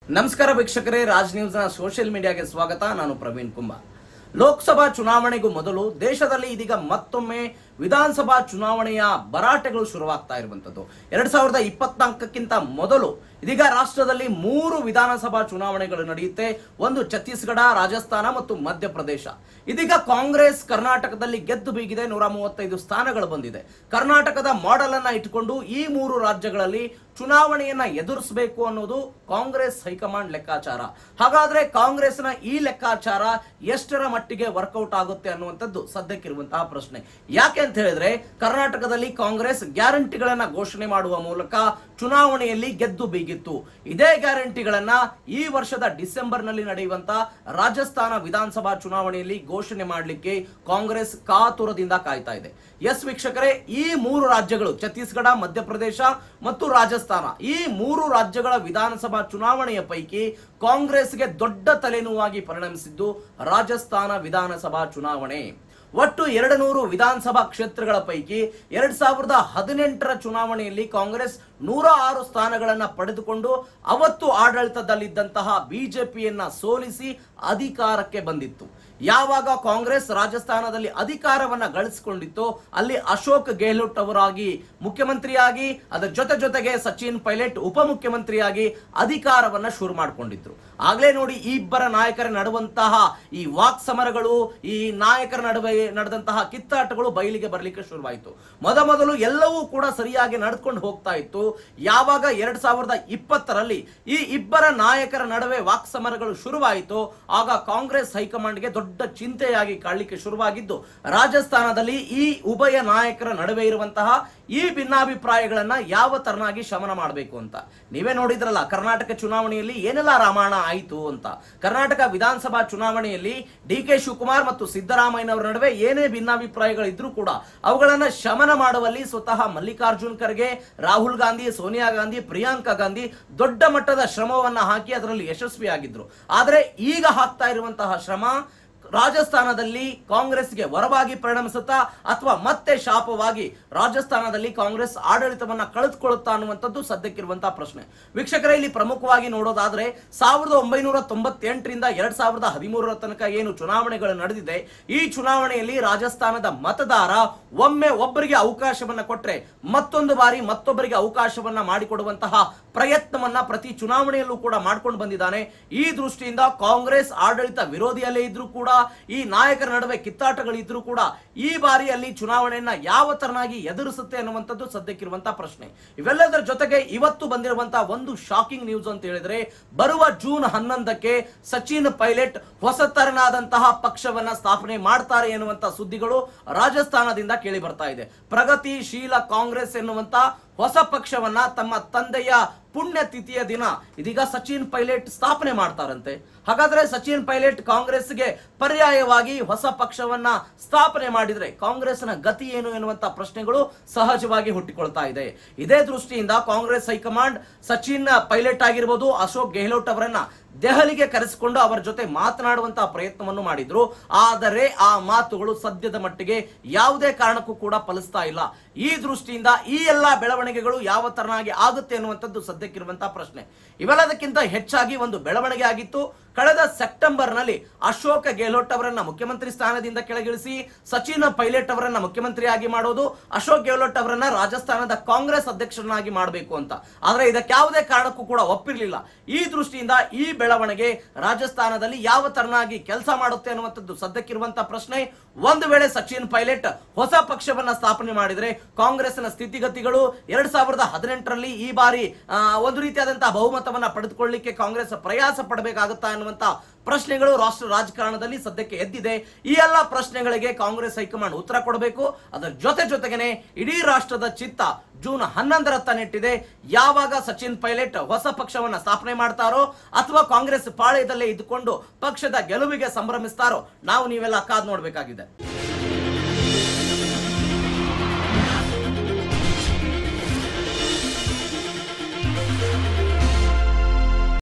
ನಮಸ್ಕಾರ ವೀಕ್ಷಕರೇ ರಾಜ್ ನ್ಯೂಸ್ನ ಸೋಷಿಯಲ್ ಮೀಡಿಯಾಗೆ ಸ್ವಾಗತ ನಾನು ಪ್ರವೀಣ್ ಕುಮಾರ್ ಲೋಕಸಭಾ ಚುನಾವಣೆಗೂ ಮೊದಲು ದೇಶದಲ್ಲಿ ಇದೀಗ ಮತ್ತೊಮ್ಮೆ ವಿಧಾನಸಭಾ ಚುನಾವಣೆಯ ಭರಾಟೆಗಳು ಶುರುವಾಗ್ತಾ ಇರುವಂತದ್ದು ಎರಡ್ ಸಾವಿರದ ಇಪ್ಪತ್ನಾಲ್ಕಕ್ಕಿಂತ ಮೊದಲು ಇದೀಗ ರಾಷ್ಟ್ರದಲ್ಲಿ ಮೂರು ವಿಧಾನಸಭಾ ಚುನಾವಣೆಗಳು ನಡೆಯುತ್ತೆ ಒಂದು ಛತ್ತೀಸ್ಗಢ ರಾಜಸ್ಥಾನ ಮತ್ತು ಮಧ್ಯಪ್ರದೇಶ ಇದೀಗ ಕಾಂಗ್ರೆಸ್ ಕರ್ನಾಟಕದಲ್ಲಿ ಗೆದ್ದು ಬೀಗಿದೆ ನೂರ ಮೂವತ್ತೈದು ಸ್ಥಾನಗಳು ಬಂದಿದೆ ಕರ್ನಾಟಕದ ಮಾಡೆಲ್ ಅನ್ನ ಇಟ್ಟುಕೊಂಡು ಈ ಮೂರು ರಾಜ್ಯಗಳಲ್ಲಿ ಚುನಾವಣೆಯನ್ನ ಎದುರಿಸಬೇಕು ಅನ್ನೋದು ಕಾಂಗ್ರೆಸ್ ಹೈಕಮಾಂಡ್ ಲೆಕ್ಕಾಚಾರ ಹಾಗಾದ್ರೆ ಕಾಂಗ್ರೆಸ್ನ ಈ ಲೆಕ್ಕಾಚಾರ ಎಷ್ಟರ ಮಟ್ಟಿಗೆ ವರ್ಕೌಟ್ ಆಗುತ್ತೆ ಅನ್ನುವಂಥದ್ದು ಸದ್ಯಕ್ಕಿರುವಂತಹ ಪ್ರಶ್ನೆ ಯಾಕೆ ಅಂತ ಹೇಳಿದ್ರೆ ಕರ್ನಾಟಕದಲ್ಲಿ ಕಾಂಗ್ರೆಸ್ ಗ್ಯಾರಂಟಿಗಳನ್ನ ಘೋಷಣೆ ಮಾಡುವ ಮೂಲಕ ಚುನಾವಣೆಯಲ್ಲಿ ಗೆದ್ದು ಬೀಗಿತ್ತು ಇದೇ ಗ್ಯಾರಂಟಿಗಳನ್ನ ಈ ವರ್ಷದ ಡಿಸೆಂಬರ್ ನಲ್ಲಿ ನಡೆಯುವಂತ ರಾಜಸ್ಥಾನ ವಿಧಾನಸಭಾ ಚುನಾವಣೆಯಲ್ಲಿ ಘೋಷಣೆ ಮಾಡಲಿಕ್ಕೆ ಕಾಂಗ್ರೆಸ್ ಕಾತುರದಿಂದ ಕಾಯ್ತಾ ಇದೆ ಎಸ್ ವೀಕ್ಷಕರೇ ಈ ಮೂರು ರಾಜ್ಯಗಳು ಛತ್ತೀಸ್ಗಢ ಮಧ್ಯಪ್ರದೇಶ ಮತ್ತು ರಾಜಸ್ಥಾನ ಈ ಮೂರು ರಾಜ್ಯಗಳ ವಿಧಾನಸಭಾ ಚುನಾವಣೆಯ ಪೈಕಿ ಕಾಂಗ್ರೆಸ್ಗೆ ದೊಡ್ಡ ತಲೆನೋವಾಗಿ ಪರಿಣಮಿಸಿದ್ದು ರಾಜಸ್ಥಾನ ವಿಧಾನಸಭಾ ಚುನಾವಣೆ ಒಟ್ಟು ಎರಡು ನೂರು ವಿಧಾನಸಭಾ ಕ್ಷೇತ್ರಗಳ ಪೈಕಿ ಎರಡ್ ಸಾವಿರದ ಹದಿನೆಂಟರ ಚುನಾವಣೆಯಲ್ಲಿ ಕಾಂಗ್ರೆಸ್ ನೂರ ಆರು ಸ್ಥಾನಗಳನ್ನ ಪಡೆದುಕೊಂಡು ಅವತ್ತು ಆಡಳಿತದಲ್ಲಿದ್ದಂತಹ ಬಿಜೆಪಿಯನ್ನ ಸೋಲಿಸಿ ಅಧಿಕಾರಕ್ಕೆ ಬಂದಿತ್ತು ಯಾವಾಗ ಕಾಂಗ್ರೆಸ್ ರಾಜಸ್ಥಾನದಲ್ಲಿ ಅಧಿಕಾರವನ್ನ ಗಳಿಸಿಕೊಂಡಿತ್ತು ಅಲ್ಲಿ ಅಶೋಕ್ ಗೆಹ್ಲೋಟ್ ಅವರಾಗಿ ಮುಖ್ಯಮಂತ್ರಿಯಾಗಿ ಅದರ ಜೊತೆ ಜೊತೆಗೆ ಸಚಿನ್ ಪೈಲಟ್ ಉಪಮುಖ್ಯಮಂತ್ರಿಯಾಗಿ ಅಧಿಕಾರವನ್ನ ಶುರು ಮಾಡಿಕೊಂಡಿದ್ರು ಆಗ್ಲೇ ನೋಡಿ ಈ ಇಬ್ಬರ ನಾಯಕರ ನಡುವಂತಹ ಈ ವಾಕ್ ಸಮರಗಳು ಈ ನಾಯಕರ ನಡುವೆ ನಡೆದಂತಹ ಕಿತ್ತಾಟಗಳು ಬಯಲಿಗೆ ಬರಲಿಕ್ಕೆ ಶುರುವಾಯಿತು ಮೊದ ಮೊದಲು ಎಲ್ಲವೂ ಕೂಡ ಸರಿಯಾಗಿ ನಡೆದುಕೊಂಡು ಹೋಗ್ತಾ ಇತ್ತು ಯಾವಾಗ ಎರಡ್ ಸಾವಿರದ ಇಪ್ಪತ್ತರಲ್ಲಿ ಈ ಇಬ್ಬರ ನಾಯಕರ ನಡುವೆ ವಾಕ್ ಸಮರಗಳು ಶುರುವಾಯಿತು ಆಗ ಕಾಂಗ್ರೆಸ್ ಹೈಕಮಾಂಡ್ಗೆ ದೊಡ್ಡ ಚಿಂತೆಯಾಗಿ ಕಾಣಲಿಕ್ಕೆ ಶುರುವಾಗಿದ್ದು ರಾಜಸ್ಥಾನದಲ್ಲಿ ಈ ಉಭಯ ನಾಯಕರ ನಡುವೆ ಇರುವಂತಹ ಈ ಭಿನ್ನಾಭಿಪ್ರಾಯಗಳನ್ನ ಯಾವ ತರನಾಗಿ ಶಮನ ಮಾಡಬೇಕು ಅಂತ ನೀವೇ ನೋಡಿದ್ರಲ್ಲ ಕರ್ನಾಟಕ ಚುನಾವಣೆಯಲ್ಲಿ ಏನೆಲ್ಲ ರಾಮಾಯಣ ಆಯಿತು ಅಂತ ಕರ್ನಾಟಕ ವಿಧಾನಸಭಾ ಚುನಾವಣೆಯಲ್ಲಿ ಡಿ ಕೆ ಶಿವಕುಮಾರ್ ಮತ್ತು ಸಿದ್ದರಾಮಯ್ಯನವರ ನಡುವೆ ಏನೇ ಭಿನ್ನಾಭಿಪ್ರಾಯಗಳಿದ್ರೂ ಕೂಡ ಅವುಗಳನ್ನ ಶಮನ ಮಾಡುವಲ್ಲಿ ಸ್ವತಃ ಮಲ್ಲಿಕಾರ್ಜುನ್ ಖರ್ಗೆ ರಾಹುಲ್ ಗಾಂಧಿ ಸೋನಿಯಾ ಗಾಂಧಿ ಪ್ರಿಯಾಂಕಾ ಗಾಂಧಿ ದೊಡ್ಡ ಮಟ್ಟದ ಶ್ರಮವನ್ನ ಹಾಕಿ ಅದರಲ್ಲಿ ಯಶಸ್ವಿಯಾಗಿದ್ರು ಆದರೆ ಈಗ ಹಾಕ್ತಾ ಇರುವಂತಹ ಶ್ರಮ ರಾಜಸ್ಥಾನದಲ್ಲಿ ಕಾಂಗ್ರೆಸ್ಗೆ ವರವಾಗಿ ಪರಿಣಮಿಸುತ್ತಾ ಅಥವಾ ಮತ್ತೆ ಶಾಪವಾಗಿ ರಾಜಸ್ಥಾನದಲ್ಲಿ ಕಾಂಗ್ರೆಸ್ ಆಡಳಿತವನ್ನ ಕಳೆದುಕೊಳ್ಳುತ್ತಾ ಅನ್ನುವಂಥದ್ದು ಸದ್ಯಕ್ಕಿರುವಂತಹ ಪ್ರಶ್ನೆ ವೀಕ್ಷಕರೇ ಇಲ್ಲಿ ಪ್ರಮುಖವಾಗಿ ನೋಡೋದಾದ್ರೆ ಸಾವಿರದ ಒಂಬೈನೂರ ತೊಂಬತ್ತೆಂಟರಿಂದ ಎರಡ್ ಸಾವಿರದ ಹದಿಮೂರರ ತನಕ ಏನು ಚುನಾವಣೆಗಳು ನಡೆದಿದೆ ಈ ಚುನಾವಣೆಯಲ್ಲಿ ರಾಜಸ್ಥಾನದ ಮತದಾರ ಒಮ್ಮೆ ಒಬ್ಬರಿಗೆ ಅವಕಾಶವನ್ನ ಕೊಟ್ರೆ ಮತ್ತೊಂದು ಬಾರಿ ಮತ್ತೊಬ್ಬರಿಗೆ ಅವಕಾಶವನ್ನ ಮಾಡಿಕೊಡುವಂತಹ ಪ್ರಯತ್ನವನ್ನ ಪ್ರತಿ ಚುನಾವಣೆಯಲ್ಲೂ ಕೂಡ ಮಾಡ್ಕೊಂಡು ಬಂದಿದ್ದಾನೆ ಈ ದೃಷ್ಟಿಯಿಂದ ಕಾಂಗ್ರೆಸ್ ಆಡಳಿತ ವಿರೋಧಿಯಲ್ಲೇ ಇದ್ರೂ ಕೂಡ ಈ ನಾಯಕರ ನಡುವೆ ಕಿತ್ತಾಟಗಳಿದ್ರೂ ಕೂಡ ಈ ಬಾರಿಯಲ್ಲಿ ಚುನಾವಣೆಯನ್ನ ಯಾವ ತರನಾಗಿ ಎದುರಿಸುತ್ತೆ ಅನ್ನುವಂಥದ್ದು ಸದ್ಯಕ್ಕಿರುವಂತಹ ಪ್ರಶ್ನೆ ಇವೆಲ್ಲದರ ಜೊತೆಗೆ ಇವತ್ತು ಬಂದಿರುವಂತಹ ಒಂದು ಶಾಕಿಂಗ್ ನ್ಯೂಸ್ ಅಂತ ಹೇಳಿದ್ರೆ ಬರುವ ಜೂನ್ ಹನ್ನೊಂದಕ್ಕೆ ಸಚಿನ್ ಪೈಲಟ್ ಹೊಸತರನಾದಂತಹ ಪಕ್ಷವನ್ನ ಸ್ಥಾಪನೆ ಮಾಡ್ತಾರೆ ಎನ್ನುವಂತ ಸುದ್ದಿಗಳು ರಾಜಸ್ಥಾನದಿಂದ ಕೇಳಿ ಬರ್ತಾ ಇದೆ ಪ್ರಗತಿಶೀಲ ಕಾಂಗ್ರೆಸ್ ಎನ್ನುವಂತ ಹೊಸ ಪಕ್ಷವನ್ನ ತಮ್ಮ ತಂದೆಯ ಪುಣ್ಯತಿಥಿಯ ದಿನ ಇದೀಗ ಸಚಿನ್ ಪೈಲಟ್ ಸ್ಥಾಪನೆ ಮಾಡ್ತಾರಂತೆ ಹಾಗಾದ್ರೆ ಸಚಿನ್ ಪೈಲಟ್ ಕಾಂಗ್ರೆಸ್ಗೆ ಪರ್ಯಾಯವಾಗಿ ಹೊಸ ಪಕ್ಷವನ್ನ ಸ್ಥಾಪನೆ ಮಾಡಿದ್ರೆ ಕಾಂಗ್ರೆಸ್ನ ಗತಿ ಏನು ಎನ್ನುವಂತ ಪ್ರಶ್ನೆಗಳು ಸಹಜವಾಗಿ ಹುಟ್ಟಿಕೊಳ್ತಾ ಇದೆ ಇದೇ ದೃಷ್ಟಿಯಿಂದ ಕಾಂಗ್ರೆಸ್ ಹೈಕಮಾಂಡ್ ಸಚಿನ್ ಪೈಲಟ್ ಆಗಿರ್ಬೋದು ಅಶೋಕ್ ಗೆಹ್ಲೋಟ್ ಅವರನ್ನ ದೆಹಲಿಗೆ ಕರೆಸಿಕೊಂಡು ಅವರ ಜೊತೆ ಮಾತನಾಡುವಂತಹ ಪ್ರಯತ್ನವನ್ನು ಮಾಡಿದ್ರು ಆದರೆ ಆ ಮಾತುಗಳು ಸದ್ಯದ ಮಟ್ಟಿಗೆ ಯಾವುದೇ ಕಾರಣಕ್ಕೂ ಕೂಡ ಫಲಿಸ್ತಾ ಇಲ್ಲ ಈ ದೃಷ್ಟಿಯಿಂದ ಈ ಎಲ್ಲಾ ಬೆಳವಣಿಗೆಗಳು ಯಾವ ತರನಾಗಿ ಆಗುತ್ತೆ ಅನ್ನುವಂಥದ್ದು ಸದ್ಯಕ್ಕಿರುವಂತಹ ಪ್ರಶ್ನೆ ಇವೆಲ್ಲದಕ್ಕಿಂತ ಹೆಚ್ಚಾಗಿ ಒಂದು ಬೆಳವಣಿಗೆ ಆಗಿತ್ತು ಕಳೆದ ಸೆಪ್ಟೆಂಬರ್ ನಲ್ಲಿ ಅಶೋಕ್ ಗೆಹ್ಲೋಟ್ ಅವರನ್ನ ಮುಖ್ಯಮಂತ್ರಿ ಸ್ಥಾನದಿಂದ ಕೆಳಗಿಳಿಸಿ ಸಚಿನ್ ಪೈಲಟ್ ಅವರನ್ನ ಮುಖ್ಯಮಂತ್ರಿಯಾಗಿ ಮಾಡೋದು ಅಶೋಕ್ ಗೆಹ್ಲೋಟ್ ಅವರನ್ನ ರಾಜಸ್ಥಾನದ ಕಾಂಗ್ರೆಸ್ ಅಧ್ಯಕ್ಷರನ್ನಾಗಿ ಮಾಡಬೇಕು ಅಂತ ಆದ್ರೆ ಇದಕ್ಕೆ ಯಾವುದೇ ಕಾರಣಕ್ಕೂ ಕೂಡ ಒಪ್ಪಿರಲಿಲ್ಲ ಈ ದೃಷ್ಟಿಯಿಂದ ಈ ಬೆಳವಣಿಗೆ ರಾಜಸ್ಥಾನದಲ್ಲಿ ಯಾವ ತರನಾಗಿ ಕೆಲಸ ಮಾಡುತ್ತೆ ಅನ್ನುವಂಥದ್ದು ಸದ್ಯಕ್ಕಿರುವಂತಹ ಪ್ರಶ್ನೆ ಒಂದು ವೇಳೆ ಸಚಿನ್ ಪೈಲಟ್ ಹೊಸ ಪಕ್ಷವನ್ನ ಸ್ಥಾಪನೆ ಮಾಡಿದ್ರೆ ಕಾಂಗ್ರೆಸ್ನ ಸ್ಥಿತಿಗತಿಗಳು ಎರಡ್ ಸಾವಿರದ ಹದಿನೆಂಟರಲ್ಲಿ ಈ ಬಾರಿ ಆ, ಒಂದು ರೀತಿಯಾದಂತಹ ಬಹುಮತವನ್ನ ಪಡೆದುಕೊಳ್ಳಲಿಕ್ಕೆ ಕಾಂಗ್ರೆಸ್ ಪ್ರಯಾಸ ಪಡಬೇಕಾಗುತ್ತಾ ಅನ್ನುವಂತ ಪ್ರಶ್ನೆಗಳು ರಾಷ್ಟ್ರ ರಾಜಕಾರಣದಲ್ಲಿ ಸದ್ಯಕ್ಕೆ ಎದ್ದಿದೆ ಈ ಎಲ್ಲ ಪ್ರಶ್ನೆಗಳಿಗೆ ಕಾಂಗ್ರೆಸ್ ಹೈಕಮಾಂಡ್ ಉತ್ತರ ಕೊಡಬೇಕು ಅದರ ಜೊತೆ ಜೊತೆಗೇನೆ ಇಡೀ ರಾಷ್ಟ್ರದ ಚಿತ್ತ ಜೂನ್ ಹನ್ನೊಂದರತ್ತ ನೆಟ್ಟಿದೆ ಯಾವಾಗ ಸಚಿನ್ ಪೈಲಟ್ ಹೊಸ ಪಕ್ಷವನ್ನ ಸ್ಥಾಪನೆ ಮಾಡ್ತಾರೋ ಅಥವಾ ಕಾಂಗ್ರೆಸ್ ಪಾಳ್ಯದಲ್ಲೇ ಇದ್ದುಕೊಂಡು ಪಕ್ಷದ ಗೆಲುವಿಗೆ ಸಂಭ್ರಮಿಸ್ತಾರೋ ನಾವು ನೀವೆಲ್ಲ ಕಾದ್ ನೋಡ್ಬೇಕಾಗಿದೆ